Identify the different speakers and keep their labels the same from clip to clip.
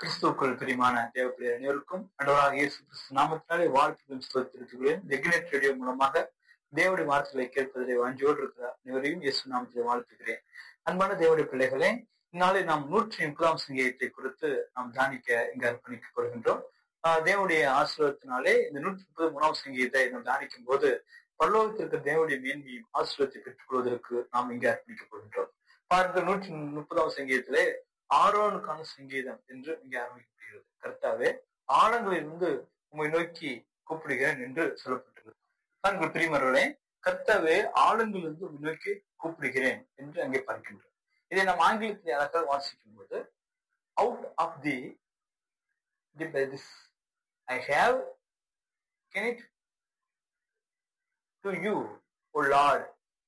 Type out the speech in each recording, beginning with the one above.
Speaker 1: கிறிஸ்துவுக்குள் பிரியமான தேவப்பிள்ளை அனைவருக்கும் அன்றவராக இயேசு கிறிஸ்து நாமத்தினாலே வாழ்த்துக்களும் ஸ்தோத்திரத்துகளையும் ரெகுலேட் ரேடியோ மூலமாக தேவடைய வார்த்தைகளை கேட்பதிலே வாஞ்சியோடு இருக்கிற அனைவரையும் இயேசு நாமத்திலே வாழ்த்துகிறேன் அன்பான தேவடைய பிள்ளைகளே இந்நாளை நாம் நூற்றி முப்பதாம் சங்கீதத்தை குறித்து நாம் தியானிக்க இங்கு அர்ப்பணிக்க கொள்கின்றோம் தேவனுடைய ஆசீர்வாதத்தினாலே இந்த நூற்றி முப்பது மூணாம் சங்கீதத்தை நாம் தியானிக்கும் போது பல்லோகத்திற்கு தேவனுடைய மேன்மையும் ஆசீர்வாதத்தை பெற்றுக் கொள்வதற்கு நாம் இங்கே அர்ப்பணிக்கப்படுகின்றோம் பாருங்க நூற்றி முப்பதாம் சங்கீதத்திலே ஆரோனுக்கான சங்கீதம் என்று இங்கே ஆரம்பிக்கப்படுகிறது கரெக்டாவே ஆழங்களிலிருந்து உண்மை நோக்கி கூப்பிடுகிறேன் என்று சொல்லப்பட்டுள்ளது பாருங்கள் பிரிமர்களே கர்த்தாவே ஆழங்களிலிருந்து உண்மை நோக்கி கூப்பிடுகிறேன் என்று அங்கே பார்க்கின்றோம் இதை நாம் ஆங்கிலத்தில் யாராவது வாசிக்கும் போது out of the this I have can it to you O Lord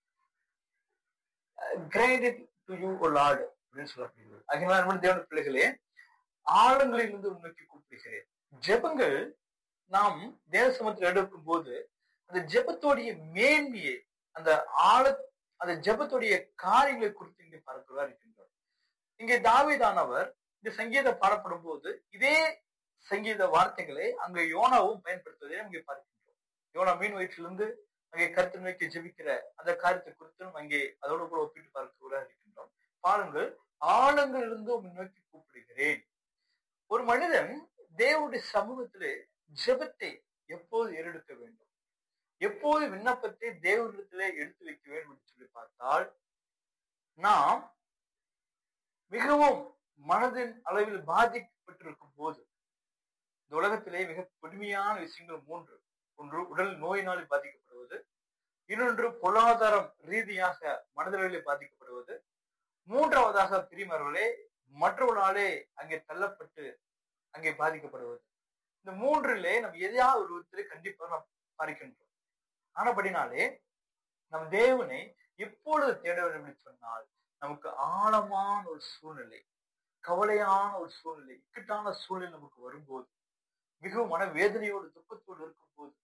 Speaker 1: great to you O Lord அப்படின்னு சொல்லப்படுகிறது அகிலான தேவன பிள்ளைகளே ஆழங்களிலிருந்து நோக்கி கூப்பிடுகிறேன் ஜெபங்கள் நாம் தேவ சமத்தில் எடுக்கும் போது அந்த ஜெபத்தோடைய மேன்மையை அந்த ஆழ அந்த ஜெபத்துடைய காரியங்களை குறித்து இங்கே பார்க்கிறதா இருக்கின்றோம் இங்கே தாவிதானவர் இந்த சங்கீதம் பாடப்படும் போது இதே சங்கீத வார்த்தைகளை அங்க யோனாவும் பயன்படுத்துவதை இங்கே பார்க்கின்றோம் யோனா மீன் வயிற்றிலிருந்து அங்கே கருத்து நோக்கி ஜெபிக்கிற அந்த காரியத்தை குறித்தும் அங்கே அதோடு கூட ஒப்பிட்டு பார்க்கிறதா இருக்கின்றோம் பாருங்கள் ஆழங்களிலிருந்து நோக்கி கூப்பிடுகிறேன் ஒரு மனிதன் தேவனுடைய சமூகத்திலே ஜெபத்தை எப்போது ஏறெடுக்க வேண்டும் எப்போது விண்ணப்பத்தை தேவனிடத்திலே எடுத்து வைக்க வேண்டும் என்று சொல்லி பார்த்தால் நாம் மிகவும் மனதின் அளவில் பாதிக்கப்பட்டிருக்கும் போது இந்த உலகத்திலே மிக கொடுமையான விஷயங்கள் மூன்று ஒன்று உடல் நோயினாலே பாதிக்கப்படுவது இன்னொன்று பொருளாதாரம் ரீதியாக மனதளவிலே பாதிக்கப்படுவது மூன்றாவதாக பிரிமர்களே மற்றவர்களாலே அங்கே தள்ளப்பட்டு அங்கே பாதிக்கப்படுவது இந்த மூன்றிலே நம்ம எதையாவது ஒரு விதத்திலே கண்டிப்பாக நாம் பார்க்கின்றோம் ஆனபடினாலே நம் தேவனை எப்பொழுது தேட வேண்டும் என்று சொன்னால் நமக்கு ஆழமான ஒரு சூழ்நிலை கவலையான ஒரு சூழ்நிலை இக்கட்டான சூழ்நிலை நமக்கு வரும்போது மிகவும் மன வேதனையோடு துக்கத்தோடு இருக்கும் போது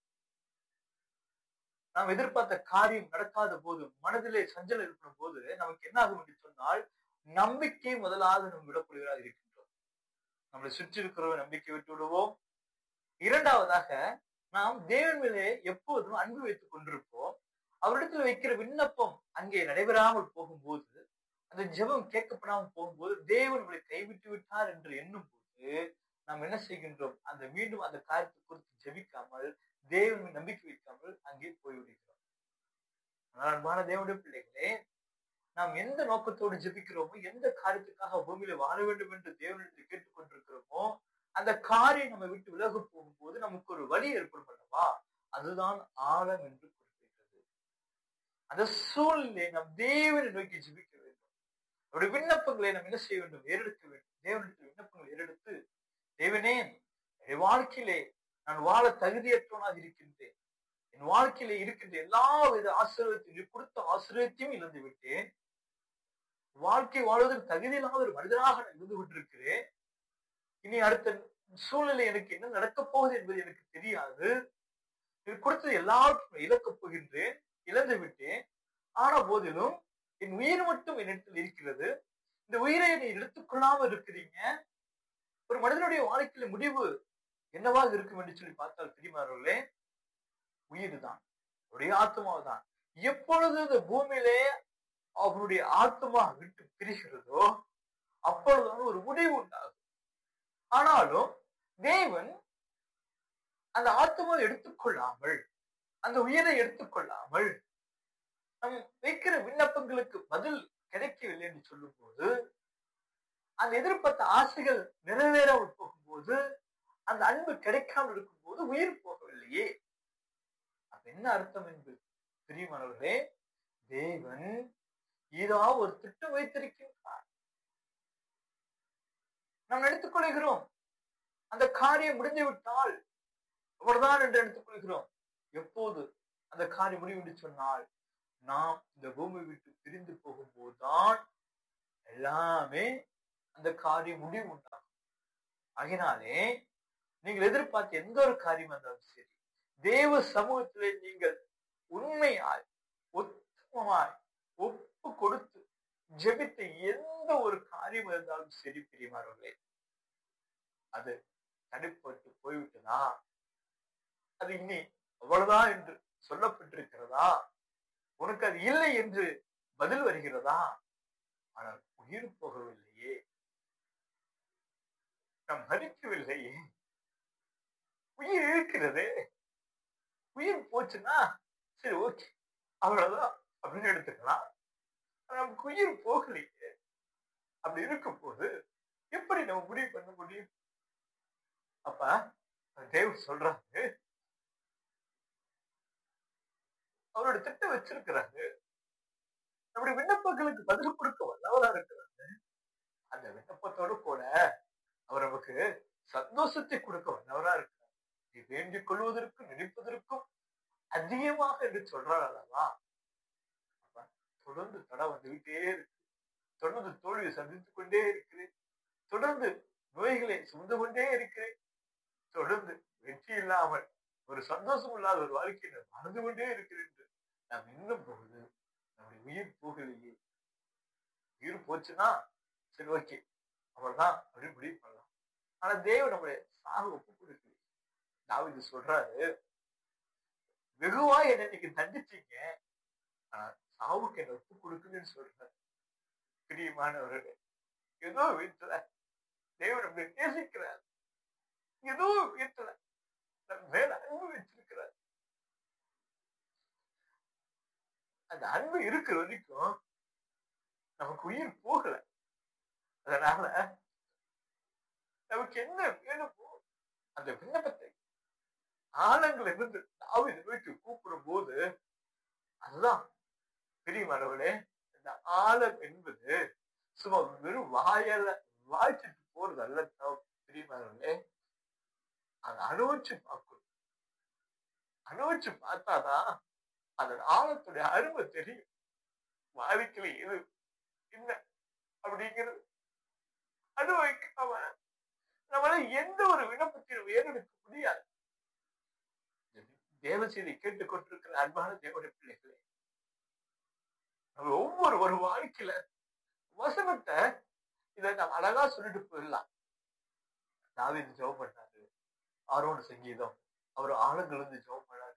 Speaker 1: நாம் எதிர்பார்த்த காரியம் நடக்காத போது மனதிலே சஞ்சலம் இருக்கிற போது நமக்கு என்ன ஆகும் என்று சொன்னால் நம்பிக்கை முதலாவது நம் விடப்படுகிறதாக இருக்கின்றோம் நம்மளை சுற்றி இருக்கிற நம்பிக்கை விட்டு விடுவோம் இரண்டாவதாக நாம் தேவன் மேலே எப்போதும் அன்பு வைத்துக் கொண்டிருப்போம் அவரிடத்தில் வைக்கிற விண்ணப்பம் அங்கே நடைபெறாமல் போகும்போது அந்த ஜெபம் கேட்கப்படாமல் போகும்போது தேவன் நம்மளை கைவிட்டு விட்டார் என்று எண்ணும் போது நாம் என்ன செய்கின்றோம் அந்த மீண்டும் அந்த காரியத்தை குறித்து ஜெபிக்காமல் தேவன் நம்பிக்கை வைக்காமல் அங்கே போய்விடுகிறோம் அன்பான தேவனுடைய பிள்ளைகளே நாம் எந்த நோக்கத்தோடு ஜெபிக்கிறோமோ எந்த காரியத்துக்காக பூமியில வாழ வேண்டும் என்று தேவனிடத்தில் கேட்டுக்கொண்டிருக்கிறோமோ அந்த காரியம் நம்ம விட்டு விலக போகும்போது நமக்கு ஒரு வழி ஏற்படும் அல்லவா அதுதான் ஆழம் என்று குறிப்பிடுகிறது அந்த சூழ்நிலை நம் தேவனை நோக்கி ஜெபிக்க வேண்டும் அவருடைய விண்ணப்பங்களை நாம் என்ன செய்ய வேண்டும் ஏறெடுக்க வேண்டும் தேவனிடத்தில் விண்ணப்பங்களை ஏறெடுத்து தேவனே என் வாழ்க்கையிலே நான் வாழ தகுதியற்றவனாக இருக்கின்றேன் என் வாழ்க்கையில இருக்கின்ற எல்லா வித ஆசீர்வாதத்தையும் கொடுத்த ஆசீர்வாதத்தையும் இழந்து விட்டேன் வாழ்க்கை வாழ்வதற்கு தகுதி இல்லாத ஒரு மனிதனாக நான் இருந்து கொண்டிருக்கிறேன் இனி அடுத்த சூழ்நிலை எனக்கு என்ன நடக்கப் போகுது என்பது எனக்கு தெரியாது இது கொடுத்தது எல்லாருக்கும் இழக்கப் போகின்றேன் இழந்து விட்டேன் ஆன போதிலும் என் உயிர் மட்டும் என்னிடத்தில் இருக்கிறது இந்த உயிரை நீ எடுத்துக்கொள்ளாம இருக்கிறீங்க ஒரு மனிதனுடைய வாழ்க்கையில முடிவு என்னவாக இருக்கும் என்று சொல்லி பார்த்தால் தெரியுமாறே உயிர் தான் அவருடைய ஆத்மாவை தான் எப்பொழுது இந்த பூமியிலே அவருடைய ஆத்மா விட்டு பிரிகிறதோ அப்பொழுது ஒரு முடிவு உண்டாகும் ஆனாலும் தேவன் அந்த ஆத்மாவை எடுத்துக்கொள்ளாமல் அந்த உயிரை எடுத்துக்கொள்ளாமல் நம் வைக்கிற விண்ணப்பங்களுக்கு பதில் கிடைக்கவில்லை என்று சொல்லும் போது அந்த எதிர்பார்த்த ஆசைகள் நிறைவேறாமல் போகும்போது அந்த அன்பு கிடைக்காமல் இருக்கும் போது உயிர் போகவில்லையே அப்ப என்ன அர்த்தம் என்பது பிரியமானவர்களே தேவன் ஏதாவது ஒரு திட்டம் வைத்திருக்கின்றார் நாம் எடுத்துக் கொள்கிறோம் அந்த காரியம் முடிந்து விட்டால் அவர்தான் என்று எடுத்துக் கொள்கிறோம் எப்போது அந்த காரியம் முடிவு என்று சொன்னால் நாம் இந்த பூமி விட்டு பிரிந்து போகும்போதுதான் எல்லாமே அந்த காரியம் முடிவு உண்டாகும் ஆகினாலே நீங்கள் எதிர்பார்த்த எந்த ஒரு காரியம் இருந்தாலும் சரி தேவ சமூகத்திலே நீங்கள் உண்மையாய் உத்தமமாய் ஒப்பு கொடுத்து ஜெபித்த எந்த ஒரு காரியம் இருந்தாலும் சரி பிரியமானவர்களே அது தடைப்பட்டு போய்விட்டதா அது இனி அவ்வளவுதான் என்று சொல்லப்பட்டிருக்கிறதா உனக்கு அது இல்லை என்று பதில் வருகிறதா ஆனால் உயிர் போகவில்லையே நாம் மறிக்கவில்லையே உயிர் இருக்கிறதே உயிர் போச்சுன்னா சரி ஓகே அவ்வளவுதான் அப்படின்னு எடுத்துக்கலாம் ஆனா நமக்கு உயிர் போகலையே அப்படி இருக்கும் போது எப்படி நம்ம முடிவு பண்ண முடியும் அப்ப தேவ் சொல்றாரு அவரோட திட்டம் வச்சிருக்கிறாரு நம்முடைய விண்ணப்பங்களுக்கு பதில் கொடுக்க வல்லவரா இருக்கிறாரு அந்த விண்ணப்பத்தோடு கூட அவர் நமக்கு சந்தோஷத்தை கொடுக்க வல்லவரா இருக்கிறார் நீ வேண்டிக் கொள்வதற்கும் நினைப்பதற்கும் அதிகமாக என்று சொல்றார் அல்லவா அப்ப தொடர்ந்து தடை வந்துகிட்டே இருக்கு தொடர்ந்து தோல்வியை சந்தித்துக் கொண்டே இருக்கிறேன் தொடர்ந்து நோய்களை சுமந்து கொண்டே இருக்கிறேன் தொடர்ந்து வெற்றி இல்லாமல் ஒரு சந்தோஷம் இல்லாத ஒரு வாழ்க்கையை நான் வாழ்ந்து கொண்டே இருக்கிறேன் என்று நாம் இன்னும் போகுது நம்முடைய உயிர் போகலையே உயிர் போச்சுன்னா சரி ஓகே அவ்வளவுதான் அப்படின்னு முடிவு பண்ணலாம் ஆனா தேவன் நம்முடைய சாக ஒப்பு கொடுக்கல தாவிது சொல்றாரு வெகுவா என்னை நீங்க தண்டிச்சீங்க ஆனா சாவுக்கு என்ன ஒப்பு கொடுக்குன்னு சொல்றாரு பிரியமானவர்களே ஏதோ வீட்டுல தேவன் நம்மளை நேசிக்கிறார் ஏதோ வீட்டுல நம்ம மேல அன்பு வச்சிருக்கிறார் அந்த அன்பு இருக்கிற வரைக்கும் நமக்கு உயிர் போகல அதனால நமக்கு என்ன வேணுமோ அந்த விண்ணப்பத்தை ஆழங்கள் இருந்து தாவித வீட்டு கூப்பிடும் போது அதுதான் பிரியமானவர்களே இந்த ஆழம் என்பது சும்மா வெறும் வாயால வாய்ச்சிட்டு போறது அல்ல பிரியமானவர்களே அதை அனுபவிச்சு பார்க்கணும் அனுபவிச்சு பார்த்தாதான் அதன் ஆழத்துடைய அருமை தெரியும் வாழ்க்கையில எது என்ன அப்படிங்கிறது அனுபவிக்காம நம்மளால எந்த ஒரு விண்ணப்பத்தையும் ஏறெடுக்க முடியாது தேவ செய்தி கேட்டுக்கொண்டிருக்கிற அன்பான தேவனுடைய பிள்ளைகளே நம்ம ஒவ்வொரு ஒரு வாழ்க்கையில வசனத்தை இதை நம்ம அழகா சொல்லிட்டு போயிடலாம் தாவிது ஜெபம் பண்ணாரு ஆரோன சங்கீதம் அவர் ஆழங்கள் இருந்து ஜெபம் பண்ணாரு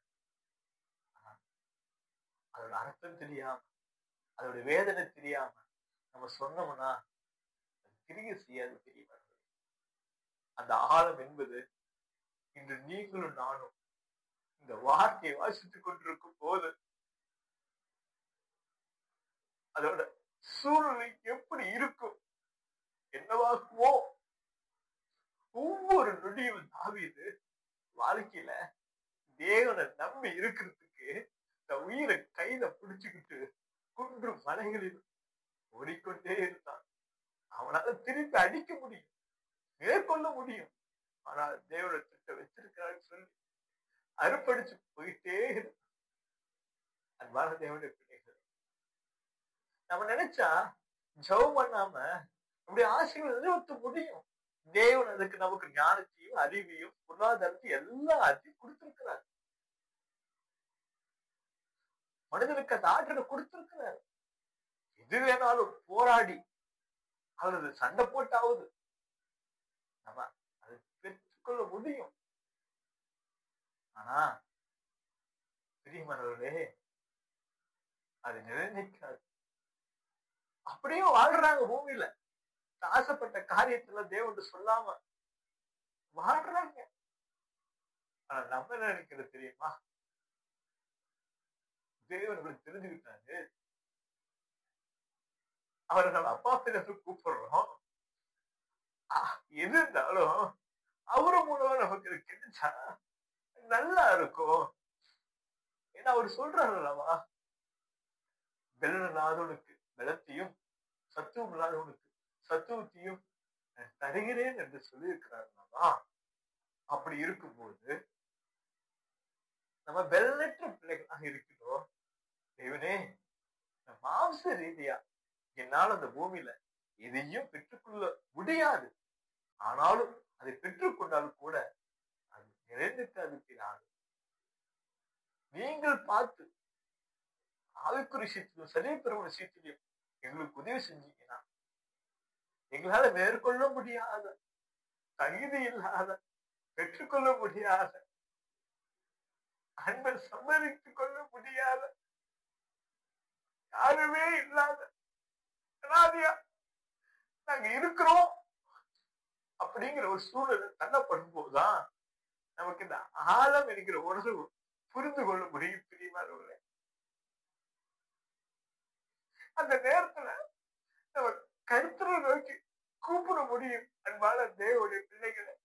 Speaker 1: அதோட அர்த்தம் தெரியாம அதோட வேதனை தெரியாம நம்ம சொன்னோம்னா திருக செய்யாது தெரியவர்கள் அந்த ஆழம் என்பது இன்று நீங்களும் நானும் இந்த வார்த்தையை வாசித்துக் கொண்டிருக்கும் போது அதோட சூழ்நிலை எப்படி இருக்கும் என்னவாகுமோ ஒவ்வொரு நொடியும் தாவிது வாழ்க்கையில தேவனை நம்பி இருக்கிறதுக்கு இந்த உயிரை கையில பிடிச்சுக்கிட்டு குன்று மலைகளில் ஓடிக்கொண்டே இருந்தான் அவனால திருப்பி அடிக்க முடியும் மேற்கொள்ள முடியும் ஆனால் தேவனை திட்ட வச்சிருக்கிறான்னு சொல்லி அறுப்படிச்சு போயிட்டே இருந்தான் அன்பான தேவனுடைய பிள்ளைகள் நம்ம நினைச்சா ஜெபம் பண்ணாம நம்முடைய ஆசைகளை நிறைவேற்ற முடியும் தேவன் அதுக்கு நமக்கு ஞானத்தையும் அறிவையும் பொருளாதாரத்தையும் எல்லாத்தையும் கொடுத்திருக்கிறார் மனிதனுக்கு அந்த ஆற்றலை கொடுத்திருக்கிறார் எது வேணாலும் போராடி அல்லது சண்டை போட்டாவது நம்ம அதை பெற்றுக்கொள்ள முடியும் ஆனா பிரியமானவர்களே அது நிலைநிற்காது அப்படியே வாழ்றாங்க பூமியில ஆசைப்பட்ட காரியத்துல தேவன் சொல்லாம வாழ்றாங்க ஆனா நம்ம என்ன நினைக்கிறது தெரியுமா தேவன் தெரிஞ்சுக்கிட்டாரு அவரை நம்ம அப்பா பேர கூப்பிடுறோம் எது இருந்தாலும் அவரு மூலமா நமக்கு கிடைச்சா நல்லா இருக்கும் ஏன்னா அவர் சொல்றாரு அல்லவா பெலன் இல்லாதவனுக்கு பலத்தையும் சத்துவம் இல்லாதவனுக்கு சத்துவத்தையும் தருகிறேன் என்று சொல்லியிருக்கிறார் அல்லவா அப்படி இருக்கும்போது நம்ம பெல்லற்ற பிள்ளைகளாக இருக்கிறோம் தேவனே மாம்ச ரீதியா என்னால் அந்த பூமியில எதையும் பெற்றுக்கொள்ள முடியாது ஆனாலும் அதை பெற்றுக்கொண்டாலும் கூட அது நிறைந்திருக்காது பிறாது நீங்கள் பார்த்து ஆவிக்குறி சீத்திலும் சரி பெருமண சீத்திலையும் எங்களுக்கு உதவி செஞ்சீங்கன்னா எங்களால மேற்கொள்ள முடியாத தகுதி இல்லாத பெற்றுக்கொள்ள முடியாத அன்பை சம்மதித்துக் கொள்ள முடியாத யாருமே இல்லாத அனாதையா நாங்க இருக்கிறோம் அப்படிங்கிற ஒரு சூழலை தள்ளப்படும் போதுதான் நமக்கு இந்த ஆழம் என்கிற உணர்வு புரிந்து கொள்ள முடியும் பிரியமானவர்களே அந்த நேரத்துல நம்ம கருத்துரை நோக்கி கூப்பிட முடியும் அன்பான தேவனுடைய பிள்ளைகளை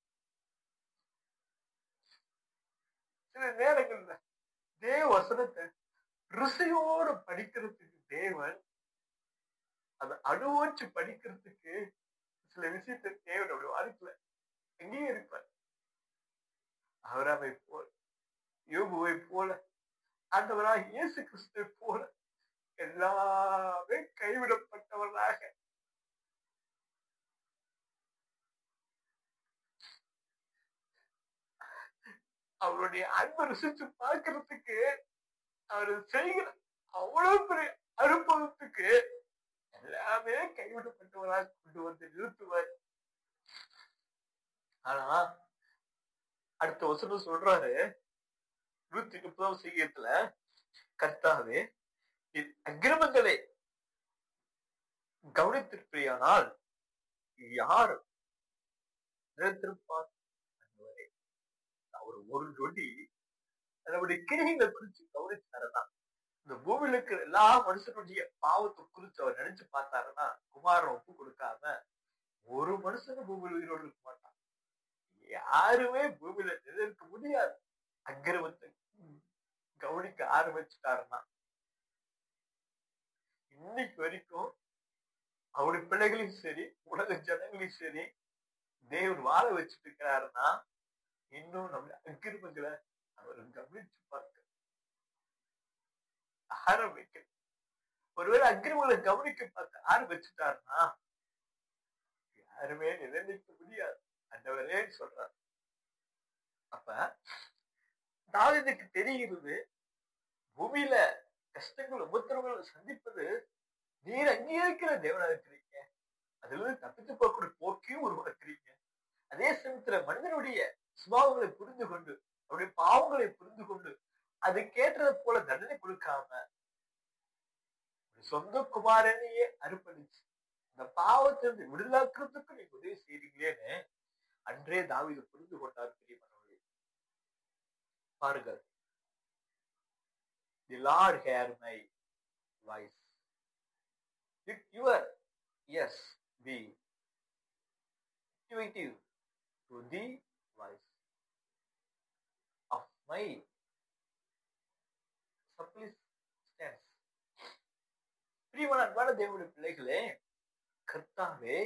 Speaker 1: சில நேரங்கள்ல தேவ வசனத்தை ருசியோடு படிக்கிறதுக்கு தேவன் அதை அனுபவிச்சு படிக்கிறதுக்கு சில விஷயத்தை தேவனோட வாழ்க்கையில எங்கேயும் இருப்பார் அவராவை போல யோகுவை போல ஆண்டவராக இயேசு கிறிஸ்துவை போல எல்லாமே கைவிடப்பட்டவர்களாக அவருடைய அன்பை ருசிச்சு பார்க்கறதுக்கு அவர் செய்கிற அவ்வளவு பெரிய அனுபவத்துக்கு எல்லாமே கைவிடப்பட்டவராக கொண்டு வந்து நிறுத்துவார் ஆனா அடுத்த வசனம் சொல்றாரு நூத்தி முப்பதாம் சீக்கிரத்துல கர்த்தாவே என் அக்கிரமங்களை கவனித்திருப்பியானால் யார் நிலைத்திருப்பார் ஆண்டவரே. அவர் ஒரு நொடி நம்முடைய கிரகங்களை குறிச்சு கவனிச்சாருன்னா இந்த பூமியில இருக்கிற எல்லா மனுஷனுடைய பாவத்தை குறித்து அவர் நினைச்சு பார்த்தாருன்னா குமாரன் ஒப்பு கொடுக்காம ஒரு மனுஷனும் பூமியில் உயிரோடு இருக்க மாட்டான் யாருமே பூமியில நிலைநிற்க முடியாது அக்கிரமத்தை கவனிக்க ஆரம்பிச்சுட்டாருன்னா இன்னைக்கு வரைக்கும் அவருடைய பிள்ளைகளையும் சரி உலக ஜனங்களையும் சரி தேவன் வாழ வச்சுட்டு இருக்கிறாருன்னா இன்னும் நம்ம அக்கிரமங்களை அவர் கவனிச்சு பார்க்க ஆரம்பிக்க ஒருவேளை அக்கிரமங்களை கவனிக்க பார்க்க ஆரம்பிச்சுட்டாருன்னா யாருமே நிர்ணயிக்க முடியாது அண்டவரே சொல்றார் அப்ப தாவிதுக்கு தெரிகிறது பூமியில கஷ்டங்கள் உபத்திரங்களை சந்திப்பது நீர் அங்கீகரிக்கிற தேவனா இருக்கிறீங்க அதுல இருந்து தப்பித்து போகக்கூடிய போக்கையும் உருவாக்குறீங்க அதே சமயத்துல மனிதனுடைய சுபாவங்களை புரிந்து கொண்டு அவருடைய பாவங்களை புரிந்து கொண்டு அது கேட்டது போல தண்டனை கொடுக்காம ஒரு சொந்த குமாரனையே அர்ப்பணிச்சு இந்த பாவத்திலிருந்து விடுதலாக்குறதுக்கு நீங்க உதவி செய்றீங்களேன்னு அன்றே தாவீது புரிந்து கொண்டார் பிரியமானவர்களே பாருங்கள் the Lord hear my voice your ears be intuitive to the voice of my supplications. பிரியமான அன்பான தேவனுடைய பிள்ளைகளே கர்த்தாவே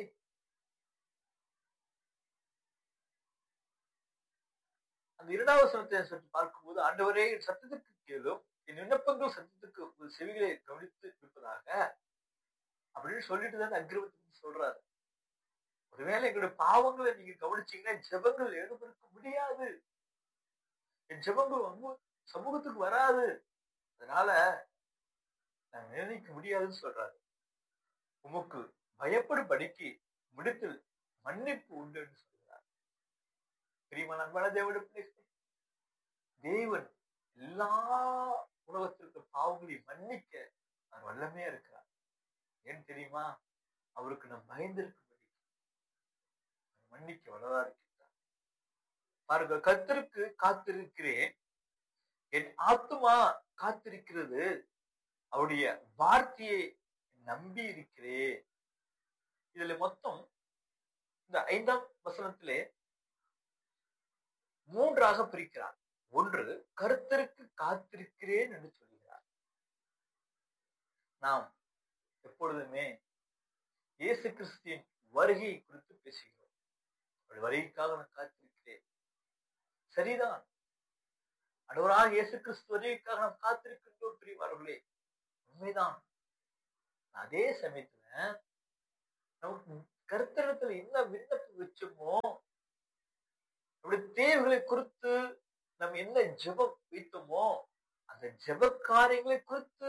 Speaker 1: அந்த இரண்டாவது சனத்தை சற்று பார்க்கும்போது ஆண்டவரே என் சத்தத்துக்கு கேளும் என் விண்ணப்பங்கள் சத்தத்துக்கு ஒரு செவிகளை கவனித்து இருப்பதாக அப்படின்னு சொல்லிட்டு தான் அக்கிரமத்துக்கு சொல்றாரு ஒருவேளை எங்களுடைய பாவங்களை நீங்க கவனிச்சீங்கன்னா ஜெபங்கள் எழுந்திருக்க முடியாது என் ஜெபங்கள் வந்து சமூகத்துக்கு வராது அதனால நான் நிர்ணயிக்க முடியாதுன்னு சொல்றாரு உமக்கு பயப்படும் படிக்கு முடித்தில் மன்னிப்பு உண்டுன்னு சொல்கிறார் பிரியமான அன்பான தேவனுடைய பிள்ளைகளே, தேவன் எல்லா உலகத்திற்கு பாவங்களையும் மன்னிக்க அவர் வல்லமையா இருக்கிறார் ஏன் தெரியுமா அவருக்கு நான் பயந்திருக்கும்படி மன்னிக்க வல்லதா இருக்கின்றார் பாருங்க கத்தருக்கு காத்திருக்கிறேன் என் ஆத்துமா காத்திருக்கிறது அவருடைய வார்த்தையை நம்பி இருக்கிறேன் இதுல மொத்தம் இந்த ஐந்தாம் வசனத்திலே மூன்றாக பிரிக்கிறார் ஒன்று கருத்தருக்கு காத்திருக்கிறேன் என்று சொல்கிறார் நாம் எப்பொழுதுமே இயேசு கிறிஸ்துவின் வருகை குறித்து பேசுகிறோம் அவருடைய வருகைக்காக நான் காத்திருக்கிறேன் சரிதான் அடவராக இயேசு கிறிஸ்து வருகைக்காக நாம் காத்திருக்கின்றோம் பிரிவார்களே உண்மைதான் அதே சமயத்துல நமக்கு கருத்தரத்துல என்ன விண்ணப்பம் வச்சோமோ நம்முடைய தேவைகளை குறித்து நம்ம என்ன ஜெபம் வைத்தோமோ அந்த ஜெப காரியங்களை குறித்து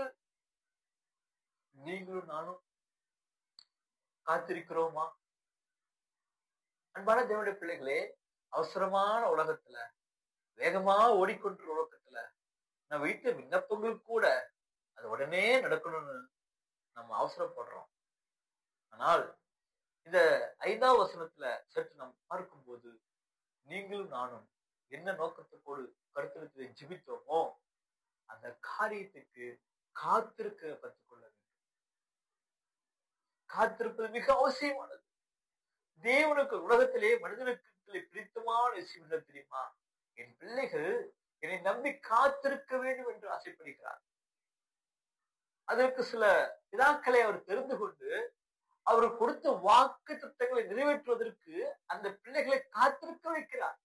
Speaker 1: நீங்களும் நானும் காத்திருக்கிறோமா அன்பான தேவனுடைய பிள்ளைகளே அவசரமான உலகத்துல வேகமா ஓடிக்கொண்ட உலகத்துல நம்ம வைத்த விண்ணப்பங்கள் கூட அது உடனே நடக்கணும்னு நம்ம அவசரப்படுறோம் ஆனால் இந்த ஐந்தாம் வசனத்துல சற்று நாம் பார்க்கும்போது நீங்களும் நானும் என்ன நோக்கத்துக்கோடு கருத்திரத்திலே ஜிபித்தோமோ அந்த காரியத்துக்கு காத்திருக்க கற்றுக்கொள்ள வேண்டும் காத்திருப்பது மிக அவசியமானது தேவனுக்கு உலகத்திலே மனிதனுக்கு பிடித்தமான விஷயம் என்ன தெரியுமா என் பிள்ளைகள் என்னை நம்பி காத்திருக்க வேண்டும் என்று ஆசைப்படுகிறார் அதற்கு சில வினாக்களை அவர் தெரிந்து கொண்டு அவர் கொடுத்த வாக்கு திட்டங்களை நிறைவேற்றுவதற்கு அந்த பிள்ளைகளை காத்திருக்க வைக்கிறார்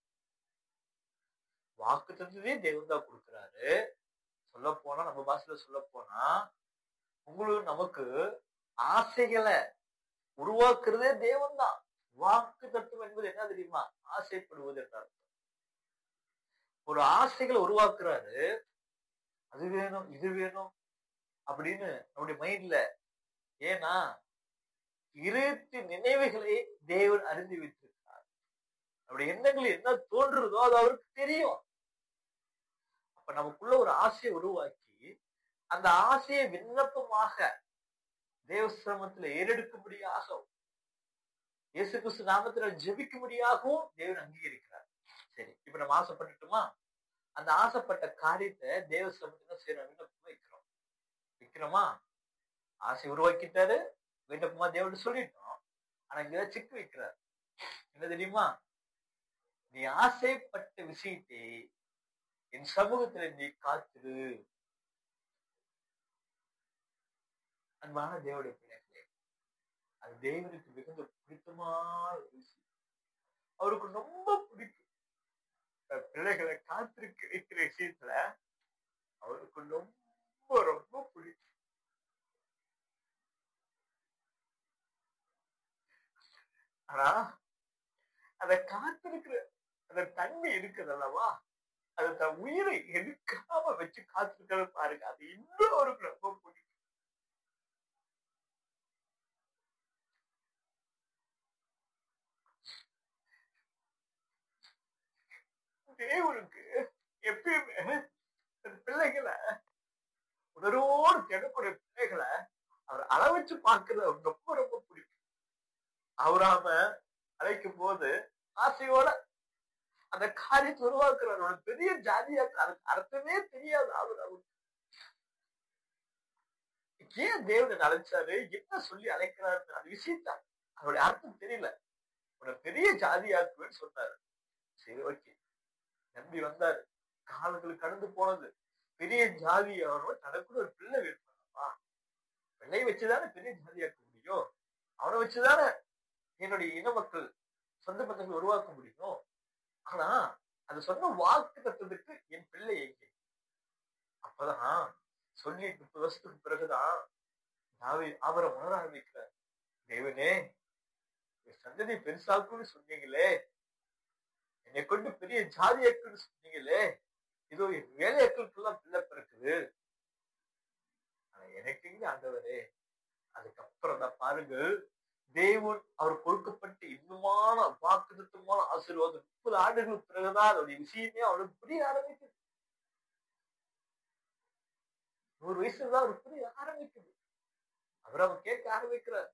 Speaker 1: வாக்கு தத்துவத்தையும் தேவன் தான் கொடுக்கிறாரு சொல்ல போனா நம்ம பாஷையில சொல்ல போனா உங்களுக்கு நமக்கு ஆசைகளை உருவாக்குறதே தேவன் தான் வாக்கு தத்துவம் என்பது என்ன தெரியுமா ஆசைப்படுவது என்ற அர்த்தம் ஒரு ஆசைகளை உருவாக்குறாரு அது வேணும் இது வேணும் அப்படின்னு நம்முடைய மைண்ட்ல ஏன்னா இருபத்தி நினைவுகளை தேவன் அறிந்து வைத்திருக்கிறார் நம்முடைய எண்ணங்கள் என்ன தோன்றுறதோ அது அவருக்கு தெரியும் அப்ப நமக்குள்ள ஒரு ஆசையை உருவாக்கி அந்த ஆசையை விண்ணப்பமாக தேவசிரமத்துல ஏறெடுக்கும்படியாக இயேசு கிறிஸ்து நாமத்துல ஜெபிக்கும்படியாகவும் தேவன் அங்கீகரிக்கிறார் சரி இப்ப நம்ம ஆசைப்பட்டுட்டுமா அந்த ஆசைப்பட்ட காரியத்தை தேவ சமத்துல செய்யறோம் விண்ணப்பமா வைக்கிறோம் வைக்கிறோமா ஆசை உருவாக்கிட்டாரு விண்ணப்பமா தேவன் சொல்லிட்டோம் ஆனா இங்க சிக்கு வைக்கிறார் என்ன தெரியுமா நீ ஆசைப்பட்ட விஷயத்தை என் சமூகத்துல நீ காத்துரு அன்பான தேவடைய பிள்ளைகளே அது தேவனுக்கு மிகுந்த பிடித்தமான ஒரு விஷயம் அவருக்கு ரொம்ப பிடிக்கும் பிள்ளைகளை காத்திருக்க வைக்கிற விஷயத்துல அவருக்கு ரொம்ப ரொம்ப பிடிக்கும் ஆனா அத காத்திருக்கிற அந்த தன்மை இருக்குது அல்லவா அது தன் உயிரை எடுக்காம வச்சு காத்திருக்கிறது பாருங்க அது இன்னும் அவருக்கு ரொம்ப பிடிக்கும் தேவனுக்கு எப்பயுமே பிள்ளைகளை உணர்வோடு திடக்கூடிய பிள்ளைகளை அவர் அளவச்சு பார்க்கறது அவர் ரொம்ப ரொம்ப பிடிக்கும் அவராம அழைக்கும் போது ஆசையோட அந்த காரியத்தை உருவாக்குறார் ஒரு பெரிய ஜாதியா அதுக்கு அர்த்தமே தெரியாது அவர் அவருக்கு ஏன் தேவனை அழைச்சாரு என்ன சொல்லி அழைக்கிறாரு அந்த விஷயத்த அவருடைய அர்த்தம் தெரியல ஒரு பெரிய ஜாதியாக்குவேன்னு சொன்னாரு சரி ஓகே நம்பி வந்தாரு காலங்கள் கடந்து போனது பெரிய ஜாதி அவரோட தனக்குள்ள ஒரு பிள்ளை வேணுமா பிள்ளை வச்சுதானே பெரிய ஜாதியாக்க முடியும் அவனை வச்சுதானே என்னுடைய இன மக்கள் சொந்த பந்தங்களை உருவாக்க முடியும் ஆனா அது சொன்ன வாக்கு தத்துவத்துக்கு என் பிள்ளை எங்கே அப்பதான் சொல்லி முப்பது வருஷத்துக்கு பிறகுதான் நாவி அவரை உணர ஆரம்பிக்கிறார் தேவனே சந்ததி பெருசாக்குன்னு சொன்னீங்களே என்னை கொண்டு பெரிய ஜாதியாக்குன்னு சொன்னீங்களே இதோ என் வேலையாக்களுக்கெல்லாம் பிள்ளை பிறக்குது ஆனா எனக்கு இங்க ஆண்டவரே அதுக்கப்புறம் தான் பாருங்க தேவன் அவர் கொடுக்கப்பட்ட இன்னுமான வாக்குத்தமான ஆசீர்வாதம் முப்பது ஆண்டுகளுக்கு பிறகுதான் அதோடைய விஷயமே அவனுக்கு புரிய ஆரம்பிக்குது நூறு வயசுலதான் அவர் புரிய ஆரம்பிக்குது அவர் அவன் கேட்க ஆரம்பிக்கிறார்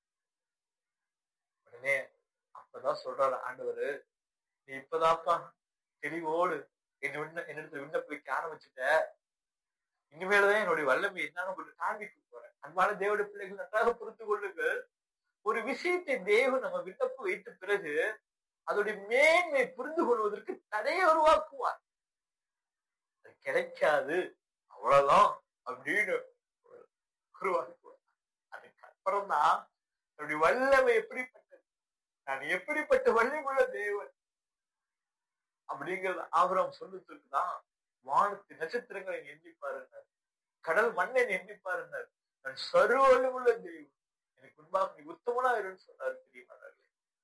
Speaker 1: உடனே அப்பதான் சொல்றாரு ஆண்டவர் நீ இப்பதான்ப்பா தெளிவோடு என் விண்ண என்னிடத்துல விண்ணப்ப வைக்க ஆரம்பிச்சுட்ட இனிமேல்தான் என்னுடைய வல்லமை என்னன்னு உங்களுக்கு காண்பிக்க போறேன் அன்பான தேவடைய பிள்ளைகள் நன்றாக புரிந்து கொள்ளுங்கள் ஒரு விஷயத்தை தேவன் நம்ம விண்ணப்பம் வைத்த பிறகு அதோடைய மேன்மை புரிந்து கொள்வதற்கு தடையை உருவாக்குவார் அது கிடைக்காது அவ்வளவுதான் அப்படின்னு உருவாக்குவார் அதுக்கப்புறம் தான் என்னுடைய வல்லமை எப்படிப்பட்டது நான் எப்படிப்பட்ட வல்லமுள்ள தேவன் அப்படிங்கிறது ஆபரம் சொல்லுறதுக்கு தான் வானத்து நட்சத்திரங்களை எண்ணி பாருங்க கடல் மண்ணை எண்ணி பாருங்க நான் சர்வ வல்லமுள்ள தெய்வம் எனக்கு முன்பாக நீ உத்தமனா இருன்னு சொன்னாரு பிரியமானவர்களே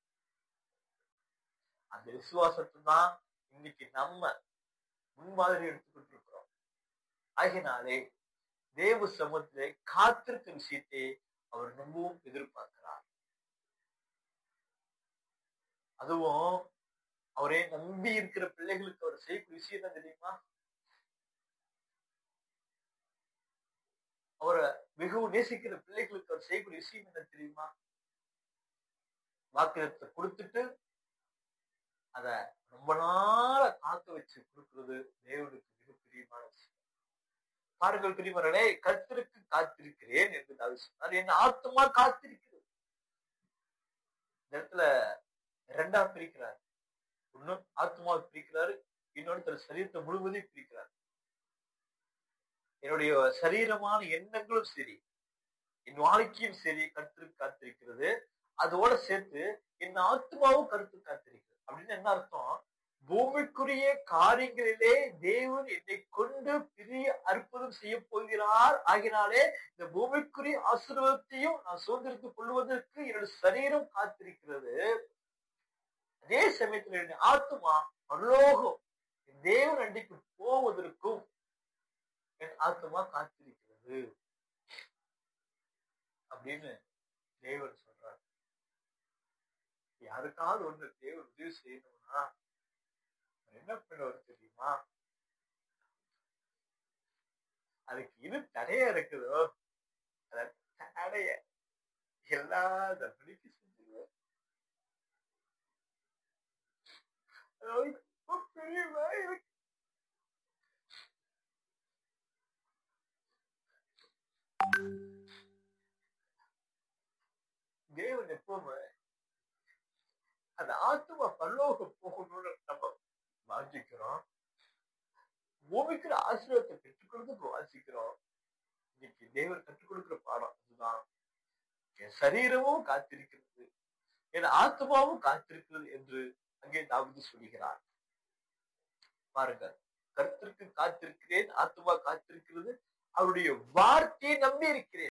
Speaker 1: அந்த விசுவாசத்தை தான் இன்னைக்கு நம்ம முன்மாதிரி எடுத்துக்கிட்டு இருக்கிறோம் ஆகினாலே தேவ சமூகத்திலே காத்திருக்க விஷயத்தை அவர் ரொம்பவும் எதிர்பார்க்கிறார் அதுவும் அவரே நம்பி இருக்கிற பிள்ளைகளுக்கு அவர் செய்யக்கூடிய விஷயம் என்ன தெரியுமா அவரை மிகவும் நேசிக்கிற பிள்ளைகளுக்கு அவர் செய்யக்கூடிய விஷயம் என்ன தெரியுமா வாக்கியத்தை கொடுத்துட்டு அத ரொம்ப நாள காக்க வச்சு கொடுக்கிறது தேவனுக்கு மிக பிரியமான விஷயம் பாருங்கள் பிரியமர்களே கர்த்தருக்கு காத்திருக்கிறேன் என்று தாவி சொன்னார் என் ஆத்மா காத்திருக்கிறது இந்த இடத்துல இரண்டாம் பிரிக்கிறார் ஒன்னும் ஆத்மாவை பிரிக்கிறாரு இன்னொன்று தன் சரீரத்தை முழுவதையும் பிரிக்கிறார் என்னுடைய சரீரமான எண்ணங்களும் சரி என் வாழ்க்கையும் சரி கருத்து காத்திருக்கிறது அதோட சேர்த்து என் ஆத்மாவும் கருத்து காத்திருக்கிறது அப்படின்னு என்ன அர்த்தம் பூமிக்குரிய காரியங்களிலே தேவன் என்னை கொண்டு பெரிய அற்புதம் செய்ய போகிறார் ஆகினாலே இந்த பூமிக்குரிய ஆசீர்வாதத்தையும் நான் சுதந்திரத்துக் கொள்வதற்கு என்னோட சரீரம் காத்திருக்கிறது அதே சமயத்தில் என் ஆத்மா பரலோகம் தேவன் அன்றைக்கு போவதற்கும் என் ஆத்மா காத்திருக்கிறது அப்படின்னு தேவன் சொல்றார் யாருக்காவது ஒன்று தேவன் உதவி செய்யணும்னா என்ன பண்ணுவார் தெரியுமா அதுக்கு இது தடையா இருக்குதோ அத தடைய எல்லா தப்படிக்கு செஞ்சுருவார் பெரியவா இருக்கு தேவன் எப்பவுமே அந்த ஆத்மா பரலோகம் போகணும்னு நம்ம வாஞ்சிக்கிறோம் பூமிக்கிற ஆசீர்வாதத்தை பெற்றுக்கொள்றதுக்கு வாசிக்கிறோம் இன்னைக்கு தேவன் கற்றுக் கொடுக்கிற பாடம் அதுதான் என் சரீரமும் காத்திருக்கிறது என் ஆத்மாவும் காத்திருக்கிறது என்று அங்கே தாவிது சொல்கிறார் பாருங்க கருத்திற்கு காத்திருக்கிறேன் ஆத்மா காத்திருக்கிறது அவருடைய வார்த்தையை நம்பி இருக்கிறேன்